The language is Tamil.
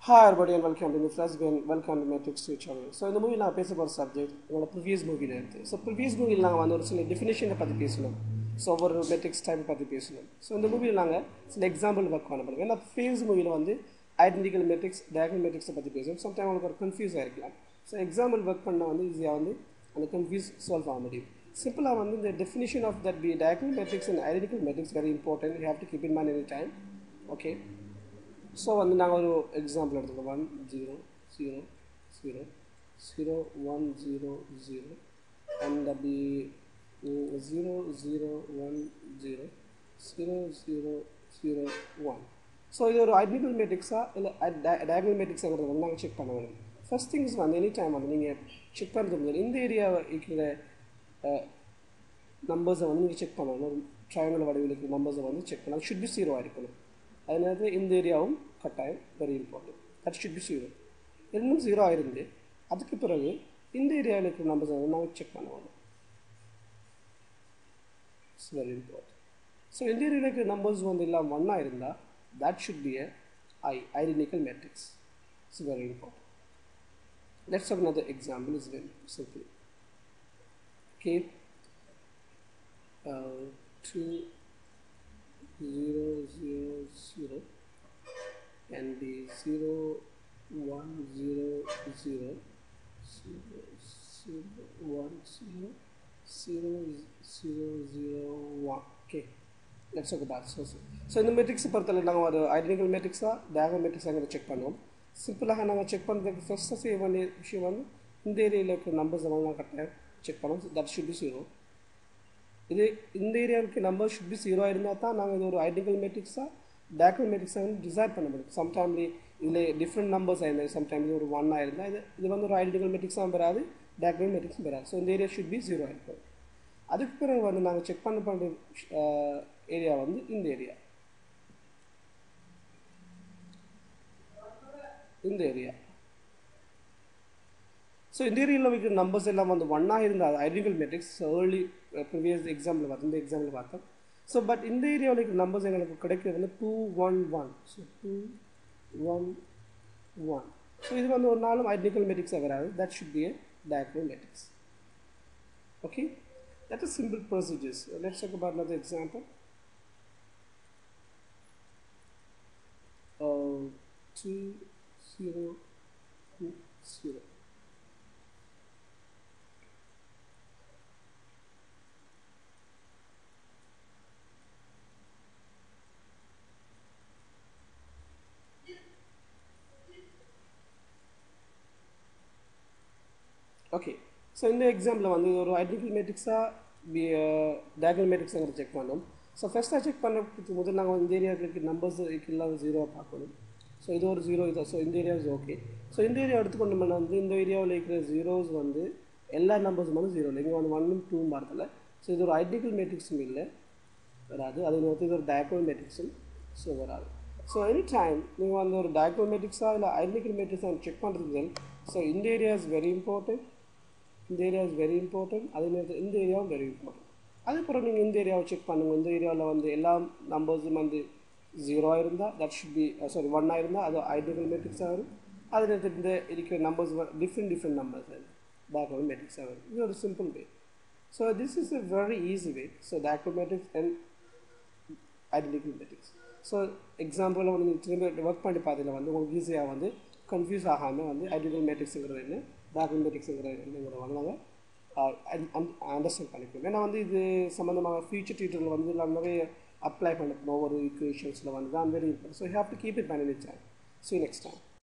hi everybody and welcome to the first again welcome to Matrix 2 channel so இந்த மூவி நான் பேச போகிற சப்ஜெக்ட் என்னோட ப்ரிவியஸ் மூவியில் இருக்குது ஸோ ப்ரிவியஸ் மூவியில் நாங்கள் வந்து ஒரு சில டெஃபினேஷனை பற்றி பேசணும் ஸோ ஒவ்வொரு மெட்ரிக்ஸ் டைப் பற்றி பேசணும் ஸோ இந்த மூவியில் நாங்கள் சில எக்ஸாம்பிள் ஒர்க் பண்ண போகிறோம் ஏன்னா ப்ரீவியஸ் மூவியில் வந்து ஐடென்டிக்கல் மெட்ரிக்ஸ் டயகனல் மெட்ரிக்ஸை பற்றி பேசுவோம் சம்டைம் உங்களுக்கு ஒரு கன்ஃபியூஸ் ஆகிருக்கலாம் ஸோ எக்ஸாம்பிள் ஒர்க் பண்ணால் வந்து ஈஸியாக வந்து அந்த கன்ஃபியூஸ் சால்வ் ஆக முடியும் சிம்பிளாக வந்து இந்த definition of that be diagonal matrix and identical matrix very important you have to keep in mind any time okay so வந்து நாங்கள் ஒரு எக்ஸாம்பிள் எடுத்துக்கோம் one zero zero zero zero one zero zero and அப்படி zero zero one zero zero zero zero one so இது ஒரு ஐடென்டிக்கல் மேட்ரிக்ஸா இல்லை டயகனல் மேட்ரிக்ஸாங்கிறத வந்து நாங்கள் செக் பண்ண வேணும் ஃபர்ஸ்ட் திங்ஸ் வந்து எனி டைம் வந்து நீங்கள் செக் பண்ணுறது முதல் இந்த ஏரியாவை இருக்கிற நம்பர்ஸை வந்து நீங்கள் செக் பண்ணணும் ஒரு ட்ரையாங்கல் வடிவில் இருக்கிற நம்பர்ஸை வந்து செக் பண்ணலாம் ஷுட் பி ஜீரோவாக இருக்கணும் அதே நேரத்தில் இந்த ஏரியாவும் கட்டாயம் very important that should be zero ரெண்டும் ஜீரோ ஆயிருந்து அதுக்கு பிறகு இந்த ஏரியாவில் இருக்கிற நம்பர்ஸை வந்து நாங்கள் செக் பண்ணுவோம் இட்ஸ் வெரி இம்பார்ட்டன்ட் ஸோ இந்த ஏரியாவில் இருக்கிற நம்பர்ஸ் வந்து எல்லாம் ஒன்னாக இருந்தால் that should be I identical matrix it's very important let's have another example is very simple okay uh, two zero zero zero and the zero one zero zero zero zero one zero zero zero zero one okay let's talk about so so இந்த மெட்ரிக்ஸ் பொறுத்தவரை நாங்கள் ஒரு ஐடென்டிக்கல் மெட்ரிக்ஸாக டயகனல் மெட்ரிக்ஸாக செக் பண்ணுவோம் சிம்பிளாக நாங்கள் செக் பண்ணுறதுக்கு ஃபஸ்ட்டு செய்ய வேண்டிய விஷயம் வந்து இந்த ஏரியாவில் இருக்கிற நம்பர்ஸ் எல்லாம் நான் கரெக்டாக செக் பண்ணோம் தட் ஷுட் பி ஜீரோ இது இந்த ஏரியாவுக்கு நம்பர் ஷுட் பி ஜீரோ இருந்தால் தான் நாங்கள் இது ஒரு ஐடென்டிக்கல் மேட்ரிக்ஸாக டேக்கல் மேட்ரிக்ஸாக வந்து டிசைட் பண்ண முடியும் சம்டைம்லி இதில் டிஃப்ரெண்ட் நம்பர்ஸ் ஆயிருந்தது சம்டைம் இது ஒரு ஒன் ஆயிருந்தால் இது இது வந்து ஒரு ஐடென்டிக்கல் மேட்ரிக்ஸாகவும் பெறாது டேக்கல் மேட்ரிக்ஸும் பெறாது ஸோ இந்த ஏரியா ஷுட் பி ஜீரோ இருக்கும் அதுக்கு பிறகு வந்து நாங்கள் செக் பண்ண பண்ணுற ஏரியா வந்து இந்த ஏரியா இந்த ஏரியா ஸோ இந்த ஏரியாவில் வைக்கிற நம்பர்ஸ் எல்லாம் வந்து ஒன்னாக இருந்தால் identical matrix early previous example பார்த்தோம் இந்த எக்ஸாம்பிள் பார்த்தோம் ஸோ பட் இந்த ஏரியாவில் இருக்கிற நம்பர்ஸ் எங்களுக்கு கிடைக்கிறது வந்து two one one so two one one so இது வந்து ஒரு நாளும் ஐடென்டிக்கல் மேட்ரிக்ஸாக வராது that should be a diagonal matrix okay that is simple procedures let's talk about another example uh, two zero zero okay so இந்த எக்ஸாம்பிள் வந்து ஒரு ஐடென்டிக்கல் மேட்ரிக்ஸாக டயகனல் மேட்ரிக்ஸாக செக் பண்ணோம் ஸோ ஃபஸ்ட்டாக செக் பண்ணுறதுக்கு முதல் நாங்கள் இந்த ஏரியாவுக்கு இருக்க நம்பர்ஸ் எல்லாம் ஜீரோவாக பார்க்கணும் ஸோ இது ஒரு ஜீரோ இது ஸோ இந்த ஏரியா ஓகே ஸோ இந்த ஏரியா எடுத்துக்கொண்டோம்னா வந்து இந்த ஏரியாவில் இருக்கிற ஜீரோஸ் வந்து எல்லா நம்பர்ஸும் வந்து ஜீரோ இல்லை இங்கே வந்து ஒன்னும் டூ மாறதில்ல ஸோ இது ஒரு ஐடென்டிக்கல் மேட்ரிக்ஸும் இல்லை வராது அதே நேரத்தில் இது ஒரு டயக்னல் மேட்ரிக்ஸும் ஸோ வராது ஸோ எனி டைம் நீங்கள் வந்து ஒரு டயக்னல் மேட்ரிக்ஸாக இல்லை ஐடென்டிக்கல் மேட்ரிக்ஸாக செக் பண்ணுறது ஸோ இந்த ஏரியா இஸ் வெரி இம்பார்ட்டன்ட் இந்த ஏரியா இஸ் வெரி இம்பார்ட்டன்ட் அதே நேரத்தில் இந்த ஏரியாவும் வெரி இம்பார்ட்டன்ட் அதுக்கப்புறம் நீங்கள் இந்த ஏரியாவை செக் பண்ணுங்கள் இந்த ஏரியாவில் வந்து எல்லா நம்பர்ஸும் வந்து ஜீரோ இருந்தால் தட் ஷுட் பி சாரி ஒன்னாக இருந்தால் அது ஐடென்டிக்கல் மேட்ரிக்ஸாக வரும் அதே நேரத்தில் இந்த இருக்கிற numbers different different numbers diagonal மேட்ரிக்ஸாக வரும் இது ஒரு simple way so this is a very easy way so diagonal matrix and identical matrix so எக்ஸாம்பிளில் வந்து நீங்கள் திரும்ப ஒர்க் பண்ணி பார்த்ததில் வந்து உங்களுக்கு ஈஸியாக வந்து கன்ஃபியூஸ் ஆகாமல் வந்து ஐடென்டிக்கல் மேட்ரிக்ஸுங்கிறது என்ன டயக்னல் மேட்ரிக்ஸுங்கிற என்னங்கிற வந்து நாங்கள் அண்டர்ஸ்டாண்ட் பண்ணிக்கணும் ஏன்னா வந்து இது சம்மந்தமாக ஃபியூச்சர் டியூட்டரில் வந்து நான் நிறைய அப்ளை பண்ண ஒவ்வொரு ஈக்குவேஷன்ஸில் வந்து தான் very important so have to keep it manage so next time